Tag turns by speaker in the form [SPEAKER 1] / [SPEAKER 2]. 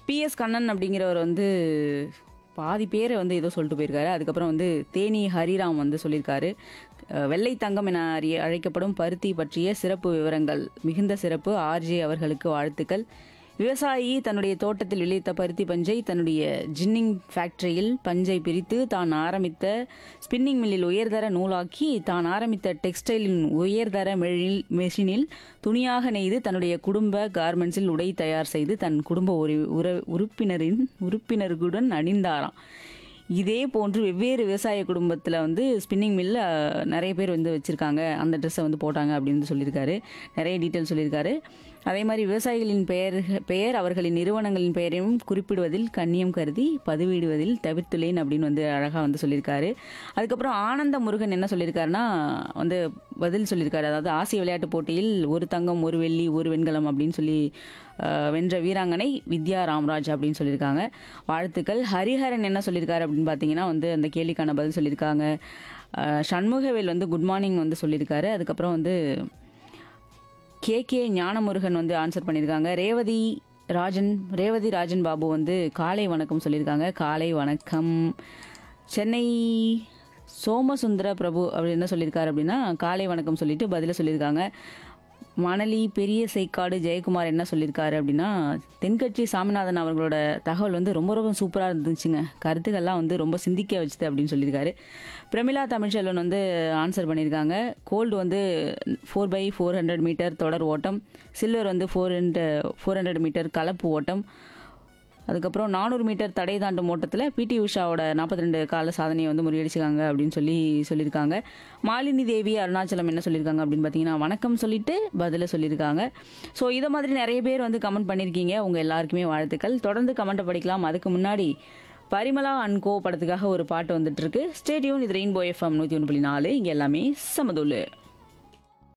[SPEAKER 1] PS Kannan அப்படிங்கிறவர் வந்து பாதி பேரை வந்து ஏதோ சொல்லிட்டு போயிருக்காரு அதுக்கப்புறம் வந்து தேனி ஹரிராம் வந்து சொல்லியிருக்காரு அஹ், வெள்ளை தங்கம் என அறிய அழைக்கப்படும் பருத்தி பற்றிய சிறப்பு விவரங்கள் மிகுந்த சிறப்பு ஆர்ஜே அவர்களுக்கு வாழ்த்துக்கள் விவசாயி தன்னுடைய தோட்டத்தில் விளைவித்த பருத்தி பஞ்சை தன்னுடைய ஜின்னிங் ஃபேக்டரியில் பஞ்சை பிரித்து தான் ஆரம்பித்த ஸ்பின்னிங் மில்லில் உயர்தர நூலாக்கி தான் ஆரம்பித்த டெக்ஸ்டைலின் உயர்தர மெழில் மெஷினில் துணியாக நெய்து தன்னுடைய குடும்ப கார்மெண்ட்ஸில் உடை தயார் செய்து தன் குடும்ப ஒரு உற உறுப்பினரின் உறுப்பினர்களுடன் அணிந்தாராம் இதே போன்று வெவ்வேறு விவசாய குடும்பத்தில் வந்து ஸ்பின்னிங் மில்ல நிறைய பேர் வந்து வச்சுருக்காங்க அந்த ட்ரெஸ்ஸை வந்து போட்டாங்க அப்படின்னு சொல்லியிருக்காரு நிறைய டீட்டெயில் சொல்லியிருக்காரு அதே மாதிரி விவசாயிகளின் பெயர் பெயர் அவர்களின் நிறுவனங்களின் பெயரையும் குறிப்பிடுவதில் கண்ணியம் கருதி பதிவிடுவதில் தவிர்த்துள்ளேன் அப்படின்னு வந்து அழகாக வந்து சொல்லியிருக்காரு அதுக்கப்புறம் ஆனந்த முருகன் என்ன சொல்லியிருக்காருன்னா வந்து பதில் சொல்லியிருக்காரு அதாவது ஆசிய விளையாட்டுப் போட்டியில் ஒரு தங்கம் ஒரு வெள்ளி ஒரு வெண்கலம் அப்படின்னு சொல்லி அஹ், வென்ற வீராங்கனை வித்யா ராம்ராஜ் அப்படின்னு சொல்லியிருக்காங்க வாழ்த்துக்கள் ஹரிஹரன் என்ன சொல்லியிருக்காரு அப்படின்னு பார்த்தீங்கன்னா வந்து அந்த கேள்விக்கான பதில் சொல்லியிருக்காங்க அஹ், சண்முகவேல் வந்து குட் மார்னிங் வந்து சொல்லியிருக்காரு அதுக்கப்புறம் வந்து கே கே ஞானமுருகன் வந்து ஆன்சர் பண்ணியிருக்காங்க ரேவதி ராஜன் ரேவதி ராஜன் பாபு வந்து காலை வணக்கம் சொல்லியிருக்காங்க காலை வணக்கம் சென்னை சோமசுந்தர பிரபு அவர் என்ன சொல்லியிருக்காரு அப்படின்னா காலை வணக்கம் சொல்லிட்டு பதில சொல்லியிருக்காங்க மணலி பெரிய சைக்காடு ஜெயக்குமார் என்ன சொல்லியிருக்காரு அப்படின்னா தென்கட்சி சாமிநாதன் அவர்களோட தகவல் வந்து ரொம்ப ரொம்ப சூப்பராக இருந்துச்சுங்க கருத்துக்கள்லாம் வந்து ரொம்ப சிந்திக்க வச்சுது அப்படின்னு சொல்லியிருக்காரு பிரமிளா தமிழ்ச்செல்வன் வந்து ஆன்சர் பண்ணியிருக்காங்க கோல்டு வந்து four by four hundred metre தொடர் ஓட்டம் சில்வர் வந்து four hundred four hundred metre கலப்பு ஓட்டம் அதுக்கப்புறம் நானூறு மீட்டர் தடை தாண்டும் ஓட்டத்தில் பிடி உஷாவோட நாற்பத்தி ரெண்டு கால சாதனையை வந்து முறியடிச்சிருக்காங்க அப்படின்னு சொல்லி சொல்லியிருக்காங்க மாலினி தேவி அருணாச்சலம் என்ன சொல்லியிருக்காங்க அப்படின்னு பார்த்தீங்கன்னா வணக்கம் சொல்லிட்டு பதில சொல்லியிருக்காங்க ஸோ இதை மாதிரி நிறைய பேர் வந்து கமெண்ட் பண்ணியிருக்கீங்க உங்கள் எல்லாருக்குமே வாழ்த்துக்கள் தொடர்ந்து கமெண்ட்டை படிக்கலாம் அதுக்கு முன்னாடி பரிமலா அண்ட் கோ படத்துக்காக ஒரு பாட்டு வந்துட்டு இருக்கு ஸ்டேடியூன் இது ரெயின்போ எஃப்எம் நூற்றி ஒன்று புள்ளி நாலு இங்கே எல்லாமே சமதுல்லு